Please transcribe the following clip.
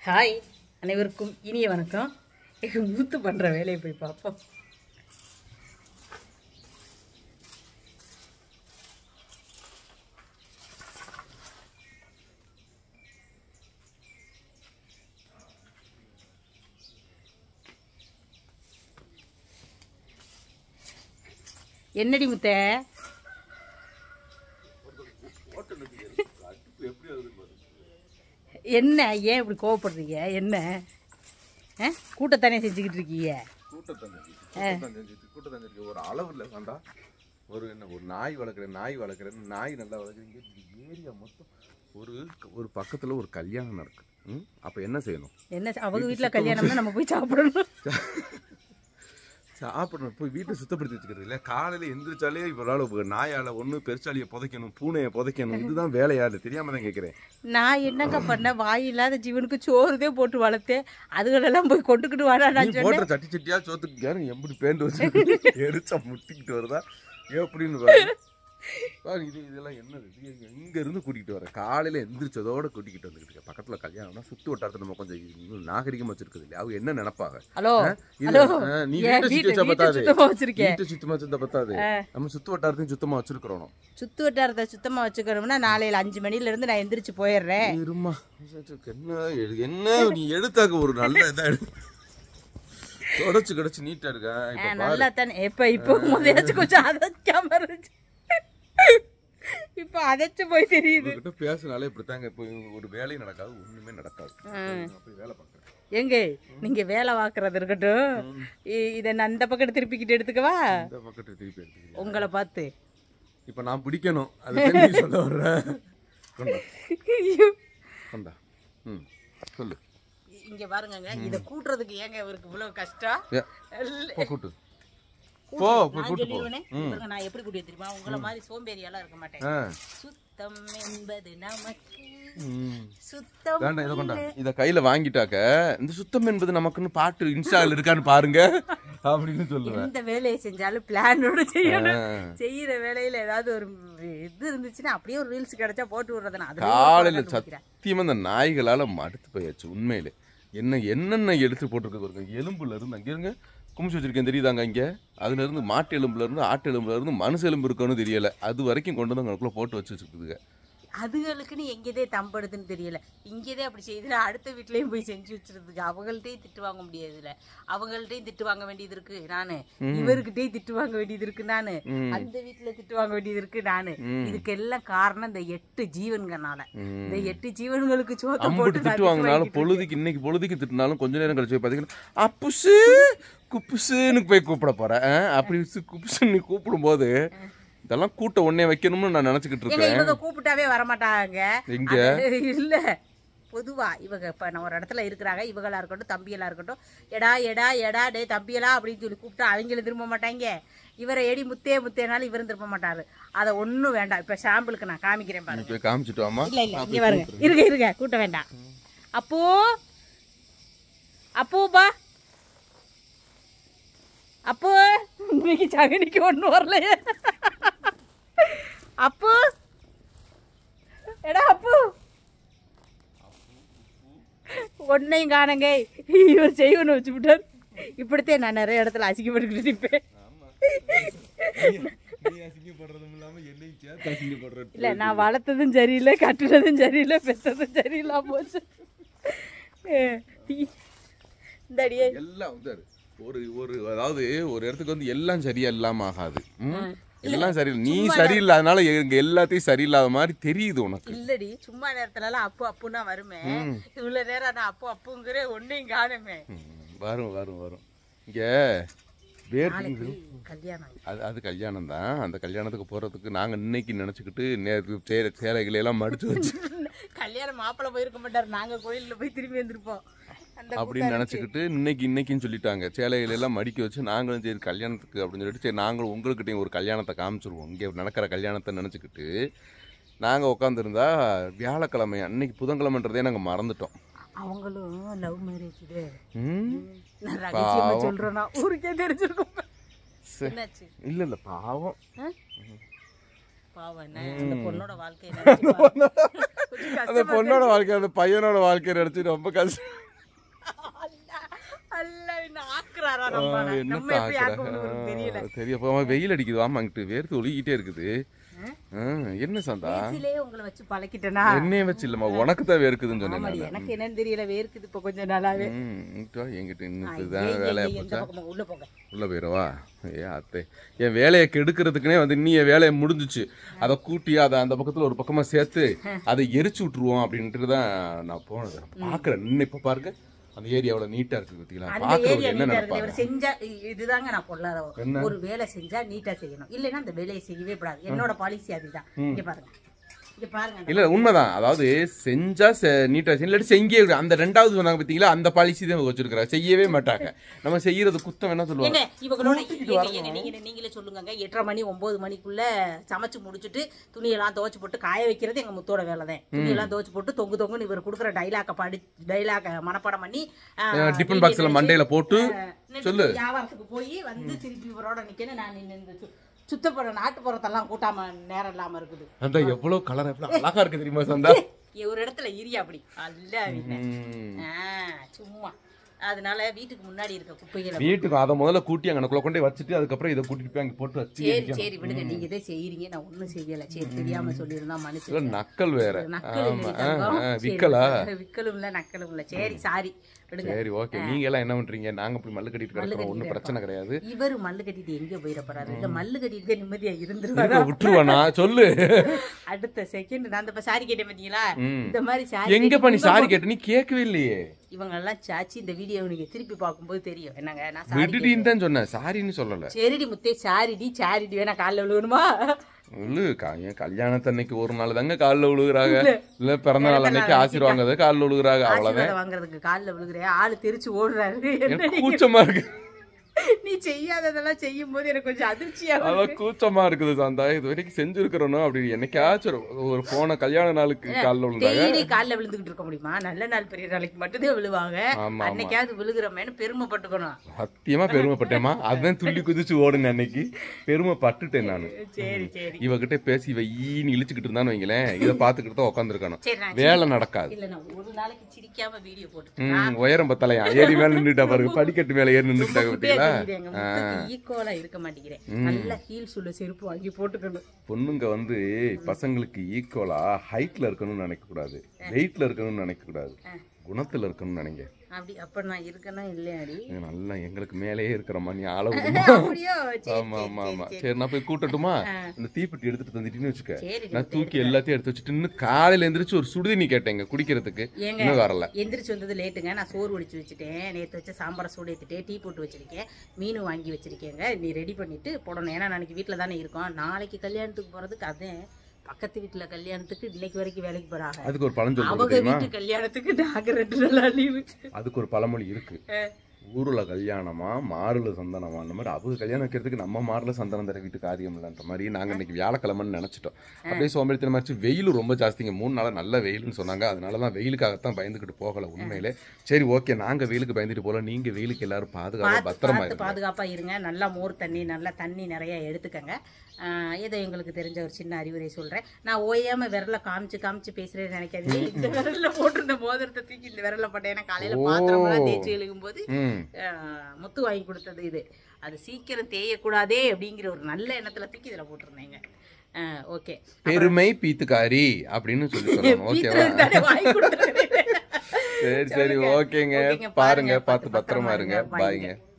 Hi அனைவருக்கும் இனிய வணக்கம் எங்க மூத்து பண்ற வேலையை போய் பார்ப்போம் என்னடி முத்த என்ன ஏன் இப்படி கோவப்படுறீங்க என்ன ஆ? கூட்டத்தானே செஞ்சுக்கிட்டு இருக்கீங்க கூட்டத்தஞ்சு கூட்டத்தஞ்சு கூட்டத்தஞ்சு ஒரு அளவு இல்லை வேண்டா ஒரு என்ன ஒரு நாய் வளர்க்குறேன் நாய் வளர்க்குறேன் நாய் நல்லா வளர்க்குறீங்க ஏரியா மொத்தம் ஒரு ஒரு பக்கத்தில் ஒரு கல்யாணம் நடக்குது ம் அப்போ என்ன செய்யணும் என்ன அவங்க வீட்டில் கல்யாணம்னா நம்ம போய் சாப்பிடணும் சாப்பிடணும் போய் வீட்டை சுத்தப்படுத்தி வச்சுக்கிறது இல்லை காலையில் எந்திரிச்சாலே இப்போ நாயால் ஒன்று பெருசாலியை புதைக்கணும் பூனையை புதைக்கணும் இதுதான் வேலையாடு தெரியாம தான் கேட்குறேன் நான் என்னங்க பண்ணேன் வாய் இல்லாத ஜீவனுக்கு சோறுதே போட்டு வளர்த்தேன் அதுகளெல்லாம் போய் கொண்டுக்கிட்டு வாடா நீ நான் சொன்னேன் போடுற சட்டி சட்டியா சோத்துக்கு யாரும் எப்படி பேண்ட் வச்சு எரிச்சா முட்டிக்கிட்டு வருதா எப்படின்னு பாரு பாரு இது இதெல்லாம் என்னது இது எங்க- இங்க இருந்து கூட்டிகிட்டு வரேன் காலையில எந்திரிச்சதோட கூட்டிகிட்டு வந்துக்கிட்டு இருக்கேன். பக்கத்துல கல்யாணம்னா சுத்து வட்டாரத்தை நம்ம கொஞ்சம் இன்னும் நாகரிகமா வச்சிருக்குது இல்லையா அவங்க என்ன நினைப்பாங்க ஹலோ இது, ஹலோ ஆ, நீ என் வீட்டை சுத்தி வீட்டை வச்சா வீட்டை பத்தாது சுத்தமா வச்சிருக்கேன் வீட்டை சுத்தமா வச்சிருந்தா பத்தாது நம்ம சுத்து வட்டாரத்தையும் சுத்தமா வச்சிருக்கிறோம் சுத்து வட்டாரத்தை சுத்தமா வச்சுக்கணும்னா நாளையில அஞ்சு மணில இருந்து நான் எந்திரிச்சு போயிடுறேன் இருமா என்ன எடு- என்ன நீ எடுத்தாக்க ஒரு நல்ல இதா எடு தொடச்சு கிடச்சு நீட்டா இருக்க இப்ப பாரு நல்லா தானே எப்ப இப்போ முதலாச்சும் கொஞ்சம் அதைக்காம இருந்துச்சு இப்போ அதைச்சு போய் தெரியுது உங்ககிட்ட பேசினாலே இப்படித்தாங்க இப்போ ஒரு வேலையும் நடக்காது ஒண்ணுமே நடக்காது அப்படி வேலை பார்க்குறேன் எங்க நீங்க வேலை வாக்குறது இருக்கட்டும் இ- இதை நான் அந்த பக்கத்து திருப்பிக்கிட்டு எடுத்துக்கவா இந்த பக்கத்தை திருப்பி எடுத்துக்கிறேன் உங்களை பார்த்து இப்போ நான் பிடிக்கணும் அது நீ சொல்ல வர்ற கொண்டா கொண்டா ம் சொல்லு இங்க பாருங்கங்க இத கூட்டுறதுக்கு ஏங்க இவருக்கு இவ்வளவு கஷ்டம் ஏ, போ கூட்டு போ போய் நான் கூட்டு போ சொல்லிடுவேனே பாருங்க, நான் எப்படி கூட்டி தெரியுமா உங்களை மாதிரி சோம்பேறியெல்லாம் இருக்க மாட்டேன் ஆ சுத்தம் என்பது நமக்கு ம் சுத்தம் வேண்டாம் இதை கொண்டா இதை கையில வாங்கிட்டாக்க இந்த சுத்தம் என்பது நமக்குன்னு பாட்டு இன்ஸ்டால இருக்கான்னு பாருங்க அப்படின்னு சொல்லுவேன் எந்த வேலையை செஞ்சாலும் பிளானோட செய்யணும் ஆ. செய்யற வேலையில ஏதாவது ஒரு இது இருந்துச்சுன்னா அப்படியே ஒரு ரீல்ஸ் கிடைச்சா போட்டு விடுறதுனா அது காலையில சத்தியமா இந்த நாய்களால மடுத்து போயாச்சு உண்மையிலே என்ன என்னென்ன எடுத்து போட்டிருக்கு பாருங்க எலும்புல இருந்து அங்க இருங்க குமிச்சு வச்சிருக்கேன் தெரியுதாங்க இங்க அதுல இருந்து மாட்டு எலும்புல இருந்து ஆட்டு எலும்புல இருந்து மனுஷ எலும்பு இருக்குன்னு தெரியல அது வரைக்கும் கொண்டு வந்து அங்கக்குள்ள போட்டு வச்சு வச்சிருக்குதுங்க அதுகளுக்குன்னு எங்கேதே தம்படுதுன்னு தெரியல இங்கேதே அப்படி செய்யுதுல அடுத்த வீட்லயும் போய் செஞ்சு வச்சிருதுக்கு அவங்கள்ட்டையும் திட்டு வாங்க முடியாதுல்ல அவங்கள்ட்டையும் திட்டு வாங்க வேண்டியது இருக்கு நானு இவர்கிட்டயும் திட்டு வாங்க வேண்டியது இருக்கு நானு அந்த வீட்டுல திட்டு வாங்க வேண்டியது இருக்கு நானு இதுக்கு எல்லாம் காரணம் இந்த எட்டு ஜீவன்கனால இந்த எட்டு ஜீவன்களுக்கு சோத்த அம்புட்டு போட்டு நான் திட்டு வாங்கினாலும் வாங்கிட்டு பொழுதுக்கு இன்னைக்கு பொழுதுக்கு திட்டினாலும் கொஞ்ச நேரம் கழிச்சு போய் பார்த்தீங்கன்னா அப்புசு குப்புசுன்னு போய் கூப்பிட போறேன் ஆ, அப்படி சு- குப்புசுன்னு நீ கூப்பிடும்போது இதெல்லாம் கூட்ட உடனே வைக்கணும்னு நான் நினைச்சுக்கிட்டு ஏங்க இருக்கேன் இவங்க கூப்பிட்டாவே வரமாட்டாங்க எங்க அது இல்ல பொதுவா இவங்க இப்ப நான் ஒரு இடத்துல இருக்கிறாங்க இவங்களா இருக்கட்டும் தம்பியெல்லாம் இருக்கட்டும் எடா எடா எடா டே தம்பியலா அப்படின்னு சொல்லி கூப்பிட்டா அவங்களும் திரும்ப மாட்டாங்க இவரை எடி முத்தே முத்தேனாலும் இவரும் திரும்ப மாட்டாரு அதை ஒண்ணும் வேண்டாம் இப்ப சாம்பிளுக்கு நான் காமிக்கிறேன் நீ பாருங்க போய் காமிச்சிட்டு வாமா இல்ல இல்ல இங்க பாருங்க இருங்க இருங்க கூட்ட வேண்டாம் அப்போ அப்போ பா அப்போ இன்னைக்கு சகனிக்கு ஒண்ணு வரலையே அப்போ எடா அப்போ ஒன்னையும் காணுங்க இவர் செய்வனு வச்சு விட்டார் இப்படித்தான் நான் நிறைய இடத்துல அசிங்கப்பட்டுக்கிட்டு நிற்பேன் நீ அசிங்கப்படுறதும் இல்லாம என்னையும் சேர்த்து அசிங்கப்படுற இல்ல நான் வளர்த்ததும் சரியில்லை கட்டுனதும் சரியில்லை பெற்றதும் சரியில்லாம போச்சு இந்த அடியே எல்லாம் வந்து ஒரு ஒரு அதாவது ஒரு இடத்துக்கு வந்து எல்லாம் சரியா இல்லாம ஆகாது ம்? எல்லாம் சரியில்லை நீ சரியில்லாதனால எங்க எல்லாத்தையும் சரியில்லாத மாதிரி தெரியுது உனக்கு இல்லடி சும்மா நேரத்துல எல்லாம் அப்பு அப்புன்னா வருமே இவ்வளவு நேரம் நான் அப்பு அப்புங்கிற ஒன்னையும் காணுமே ம், வரும் வரும் வரும் இங்க வேர்க்கு கல்யாணம் அது அது கல்யாணம் தான் அந்த கல்யாணத்துக்கு போறதுக்கு நாங்க இன்னைக்கு நினைச்சுக்கிட்டு நேற்று சேர சேலைகளை எல்லாம் மடிச்சு வச்சு கல்யாணம் மாப்பிள்ளை போயிருக்க மாட்டார் நாங்க கோயில்ல போய் திரும்பி வந்திருப்போம் அந்த அப்படின்னு நினச்சிக்கிட்டு இன்னைக்கு இன்னைக்குன்னு சொல்லிட்டாங்க சேலைகள் எல்லாம் மடிக்க வச்சு நாங்களும் சரி கல்யாணத்துக்கு அப்படின்னு சொல்லிட்டு சரி நாங்களும் உங்கள்கிட்டயும் ஒரு கல்யாணத்தை காமிச்சிருவோம் இங்கே நடக்கிற கல்யாணத்தை நினச்சிக்கிட்டு நாங்கள் உட்காந்துருந்தா வியாழக்கிழமை அன்னைக்கு புதன்கிழமைன்றதே நாங்கள் மறந்துட்டோம் அவங்களும் லவ் மேரேஜ் இது ம் நான் ரகசியமா சொல்றேன்னா ஊருக்கே தெரிஞ்சிருக்கும் சரி. என்னாச்சு இல்லை இல்லை பாவம் ஆ? பாவம் என்ன அந்த பொண்ணோட வாழ்க்கை நினைச்சு பாரு. கொஞ்சம் அந்த கஷ்டமா பொண்ணோட வாழ்க்கை அந்த பையனோட வாழ்க்கையை நினைச்சு ரொம்ப கஷ்டம் அல்ல என்ன ஆக்குறாரா நம்ம என்ன நம்ம எப்படி ஆக்கணும்னு தெரியல தெரிய போகாம வெயில் அடிக்குது வாமாங்கிட்டு வேர்த்து ஒழுகிட்டே இருக்குது ஆ, என்ன சந்தா பேச்சிலே உங்களை வச்சு பழக்கிட்டேனா என்னைய வச்சு இல்லம்மா உனக்கு தான் வேர்க்குதுன்னு சொன்னேன் ஆமாடி நானு. எனக்கு என்னன்னு தெரியல வேர்க்குது இப்ப கொஞ்சம் நாளாவே ம், இங்கிட்டு வா, என்கிட்ட ஆ, இன்னும் ஏய், தான் ஏய், வேலையை ஏய், எந்த போச்சா பக்கமா உள்ள போங்க உள்ள போயிடவா ஏ அத்தை என் வேலையை கெடுக்கிறதுக்குனே வந்து நீ என் வேலையை முடிஞ்சுச்சு அதை கூட்டி அதை அந்த பக்கத்துல ஒரு பக்கமா சேர்த்து அதை எரிச்சு விட்டுருவோம் அப்படின்ட்டு தான் நான் போனது பாக்குறேன் இன்னும் இப்ப பாருங்க அந்த ஏரியா எவ்வளவு நீட்டா இருக்கு பார்த்தீங்களா அந்த பாக்குறவங்க ஏரியா என்ன நீட்டா இருக்குது நினைப்பாங்க இவர் செஞ்சா இ- இதுதாங்க நான் என்ன? பொல்லாதவ ஒரு வேலை செஞ்சா நீட்டா செய்யணும் இல்லைன்னா அந்த வேலையை செய்யவே கூடாது என்னோட பாலிசி அதுதான் இங்க பாருங்க இங்க பாருங்க அந்த- இல்ல உண்மைதான் அதாவது செஞ்சா செ- நீட்டா செய்யணும் இல்லாட்டி செஞ்சே இருக்கு. அந்த ரெண்டாவது சொன்னாங்க பாத்தீங்களா அந்த பாலிசி தான் வச்சிருக்காங்க செய்யவே மாட்டாங்க நம்ம செய்யறது குத்தம் என்ன சொல்லுவாங்க ஏங்க இவங்களோட ஏங்க, ஏங்க, நீங்க நீங்களே சொல்லுங்க எட்டரை மணி ஒன்பது மணிக்குள்ள சமைச்சு முடிச்சுட்டு துணியெல்லாம் துவைச்சு போட்டு காய வைக்கிறது எங்க முத்தோட வேலை தான் துணியெல்லாம் துவைச்சு போட்டு தொங்கு தொங்குன்னு இவர் கொடுக்குற டைலாக்க படி டைலாக மனப்பாடம் பண்ணி டிஃபன் பாக்ஸ்ல மண்டையில போட்டு சொல்லு வியாபாரத்துக்கு போய் வந்து திருப்பி இவரோட நிக்கணும் நான் நின்னு இந்த சு- சுத்தப்புற நாட்டுப்புறத்தெல்லாம் கூட்டாம நேரம் இல்லாம இருக்குது அந்த எவ்வளவு கலர் எவ்வளவு அழகா இருக்கு தெரியுமா சந்தா ஒரு இடத்துல இரியா அப்படி அல்ல அவங்க. ம். ஆ, சும்மா அதனால வீட்டுக்கு முன்னாடி இருக்க குப்பைகளை வீட்டுக்கு அதை முதல்ல கூட்டி அங்கனக்குள்ள கொண்டு போய் வச்சுட்டு அதுக்கப்புறம் இதை கூட்டிட்டு போய் அங்க போட்டு வச்சு சரி சரி விடுங்க நீங்க இதே செய்யறீங்க நான் ஒண்ணும் செய்யல சரி தெரியாம சொல்லியிருந்தா மனுஷன் இல்ல, நக்கல் வேற நக்கல் ஆமா இல்லைங்க ஆ, தங்கம். ஆ, சரி, விக்கலா விக்கலும் இல்ல நக்கலும் இல்ல சரி சாரி விடுங்க சரி ஓகே நீங்க எல்லாம் என்ன பண்றீங்க நாங்க போய் மல்லு கட்டிட்டு மல்லு கிடக்குறோம் ஒண்ணும் கட்டிட்டு பிரச்சனை கிடையாது இவரு மல்லு கட்டிட்டு எங்க போயிட போறாரு இல்ல மல்லு கட்டிட்டு நிம்மதியா இருந்துருவாரு இருக்க விட்டுருவானா சொல்லு அடுத்த செகண்ட் நான் இந்த சாரி கேட்டேன் பாத்தீங்களா ம். இந்த மாதிரி சாரி எங்க பண்ணி சாரி கேட்ட நீ கேட்கவே இல்லையே இவங்க எல்லாம் சாச்சி இந்த வீடியோ நீங்க திருப்பி பார்க்கும்போது தெரியும் என்னங்க நான் சாரி விடுடின்னு தான் சொன்னேன் சாரின்னு சொல்லல சரிடி முத்தே சாரிடி சாரிடி வேணா காலில் விழுவணுமா விழு கா- என் கல்யாணத்தன்னைக்கு ஒரு நாள் தாங்க காலில் விழுகுறாங்க இல்ல பிறந்த நாள் அன்னைக்கு ஆசீர்வாங்க காலில் விழுகுறாங்க அவ்வளவுதான் ஆசீர்வாதம் வாங்குறதுக்கு காலில் விழுகிறேன் ஆளு தெரிச்சு ஓடுறாரு என்ன எனக்கு கூச்சமா இருக்கு நீ செய்யாததெல்லாம் செய்யும் போது எனக்கு கொஞ்சம் அதிர்ச்சியா வருது. அதான் கூச்சமா இருக்குது சந்தா இது வரைக்கும் செஞ்சிருக்கிறோனோ அப்படி என்னைக்காச்சும் ஒரு- ஒரு போன கல்யாண நாளுக்கு காலில் விழுந்தாங்க டெய்லி காலில் விழுந்துகிட்டு இருக்க முடியுமா நல்ல நாள் பெரிய நாளைக்கு மட்டும்தான் விழுவாங்க ஆமா ஆமா அன்னைக்காவது விழுகிறோமேனு பெருமைப்பட்டுக்கணும் சத்தியமா பெருமைப்பட்டேமா அதுதான் துள்ளி குதிச்சு ஓடுனேன் அன்னைக்கு பெருமைப்பட்டுட்டேன் நானு சரி சரி இவகிட்ட பேசி இவ ஈன்னு இழிச்சுக்கிட்டு இருந்தான்னு வைங்களேன் இதை பார்த்துக்கிட்டு தான் உட்காந்துருக்கணும் சரி நான் வேலை நடக்காது இல்ல நான் ஒரு நாளைக்கு சிரிக்காம வீடியோ போட்டு ம் உயரம் பத்தலையா ஏறி மேல நின்றுட்டா பாருங்க படிக்கட்டு மேல ஏறி நின்றுட்டாங்க பார்த்தீங்களா ஈக்குவலா இருக்க மாட்டேங்கிறேன் நல்ல ஹீல்ஸ் உள்ள செருப்பு வாங்கி போட்டுக்கணும் பொண்ணுங்க வந்து பசங்களுக்கு ஈக்குவலா ஹைட்ல இருக்கணும்னு நினைக்க கூடாது வெயிட்ல இருக்கணும்னு நினைக்க கூடாது குணத்துல இருக்கணும்னு நினைங்க அப்படி அப்ப நான் இருக்கணும் இல்லையாடி நீங்க நல்லா எங்களுக்கு மேலேயே இருக்கிற மாதிரி அளவு அப்படியோ சரி, ஆமா சரி, ஆமா சரி, ஆமா சரி. சரி நான் போய் கூட்டட்டுமா இந்த தீப்பெட்டி எடுத்துட்டு தந்துட்டீன்னு வச்சுக்க சரி நான் தூக்கி எல்லாத்தையும் எடுத்து வச்சுட்டு இன்னும் காலையில எந்திரிச்சு ஒரு சுடுதண்ணி கேட்டேங்க குடிக்கிறதுக்கு ஏங்க இன்னும் வரல எந்திரிச்சு வந்தது லேட்டுங்க நான் சோறு ஒடிச்சு வச்சுட்டேன் நேற்று வச்ச சாம்பாரை சூடு ஏற்றிட்டேன் டீ போட்டு வச்சிருக்கேன் மீன் வாங்கி வச்சிருக்கேங்க நீ ரெடி பண்ணிட்டு போடணும் ஏன்னா நாளைக்கு வீட்டில் தானே இருக்கோம் நாளைக்கு கல்யாணத்துக்கு போகிறதுக்கு அதேன் பக்கத்து வீட்டில் கல்யாணத்துக்கு இன்னைக்கு வரைக்கும் வேலைக்கு போகிறாங்க அதுக்கு ஒரு பழஞ்சொல் இருக்கு அவங்க தெரியுமா வீட்டு கல்யாணத்துக்கு நாங்கள் ரெண்டு நாளா லீவு அதுக்கு ஒரு பழமொழி இருக்கு ஊர்ல கல்யாணமா மாறுல சந்தனமா அந்த மாதிரி அவங்க கல்யாணம் வைக்கிறதுக்கு நம்ம மாறுல சந்தனம் தர வீட்டு காரியம் இல்லைன்ற மாதிரி நாங்க இன்னைக்கு வியாழக்கிழமைன்னு நினைச்சிட்டோம் அப்படியே சோம்பேறித்தனமா இருந்துச்சு வெயில் ரொம்ப ஜாஸ்திங்க மூணு நாளா நல்ல வெயில்னு சொன்னாங்க அதனால தான் வெயிலுக்காகத்தான் பயந்துக்கிட்டு போகல உண்மையிலே சரி ஓகே நாங்க வெயிலுக்கு பயந்துட்டு போல நீங்க வெயிலுக்கு எல்லாரும் பாதுகாப்பா பத்திரமா பார்த்து இருங்க பாதுகாப்பா இருங்க நல்லா மோர் தண்ணி நல்லா தண்ணி நிறைய எடுத்துக்கங்க ஆஹ் ஏதோ எங்களுக்கு தெரிஞ்ச ஒரு சின்ன அறிவுரை சொல்றேன் நான் ஓயாம விரல காமிச்சு காமிச்சு பேசுறேன்னு நினைக்காதீங்க இந்த விரல்ல போட்டிருந்த மோதிரத்தை தூக்கி இந்த விரல்ல போட்டேன் ஏன்னா காலையில பாத்திரமெல்லாம் தேய்ச்சி எழுகும் போது ம் ஆஹ் முத்து வாங்கி கொடுத்தது இது அது சீக்கிரம் தேயக்கூடாதே அப்படிங்கிற ஒரு நல்ல எண்ணத்துல தூக்கி இதுல போட்டிருந்தேங்க ஓகே பெருமை பீத்துக்காரி அப்படின்னு சொல்லி சொல்லணும் ஓகேவா வாங்கி கொடுத்துருக்கேன் சரி சரி ஓகேங்க ஓகேங்க, பாருங்க பாருங்க, பார்த்து பத்திரமா இருங்க பாருங்க, பாய்ங்க